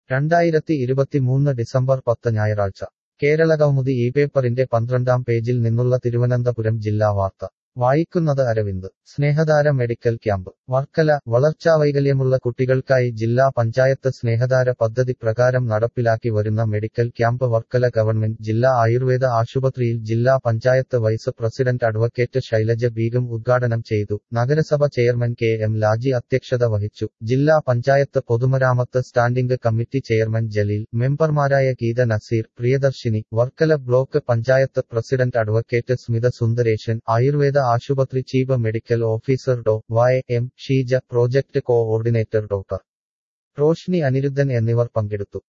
രണ്ടായിരത്തി ഇരുപത്തിമൂന്ന് ഡിസംബർ പത്ത് ഞായറാഴ്ച കേരളകൗമുദി ഈ പേപ്പറിന്റെ പന്ത്രണ്ടാം പേജിൽ നിന്നുള്ള തിരുവനന്തപുരം ജില്ലാ വാർത്ത വായിക്കുന്നത് അരവിന്ദ് സ്നേഹധാര മെഡിക്കൽ ക്യാമ്പ് വർക്കല വളർച്ചാവൈകല്യമുള്ള കുട്ടികൾക്കായി ജില്ലാ പഞ്ചായത്ത് സ്നേഹധാര പദ്ധതി പ്രകാരം നടപ്പിലാക്കി വരുന്ന മെഡിക്കൽ ക്യാമ്പ് വർക്കല ഗവൺമെന്റ് ജില്ലാ ആയുർവേദ ആശുപത്രിയിൽ ജില്ലാ panchayat vice president advocate Shailaja Beegum ഉദ്ഘാടനം ചെയ്തു നഗരസഭ ചെയർമാൻ കെ എം ലാജി അധ്യക്ഷത വഹിച്ചു ജില്ലാ പഞ്ചായത്ത് പൊതുമരാമത്ത് സ്റ്റാൻഡിംഗ് കമ്മിറ്റി ചെയർമാൻ ജലീൽ മെമ്പർമാരായ Geetha Nazeer Priyadarshini Varkala block panchayat president advocate Smitha Sundaresan Ayurveda ആശുപത്രി chief medical officer Dr Y M Sheeja project coordinator doctor Roshni Aniruddhan എന്നിവർ പങ്കെടുത്തു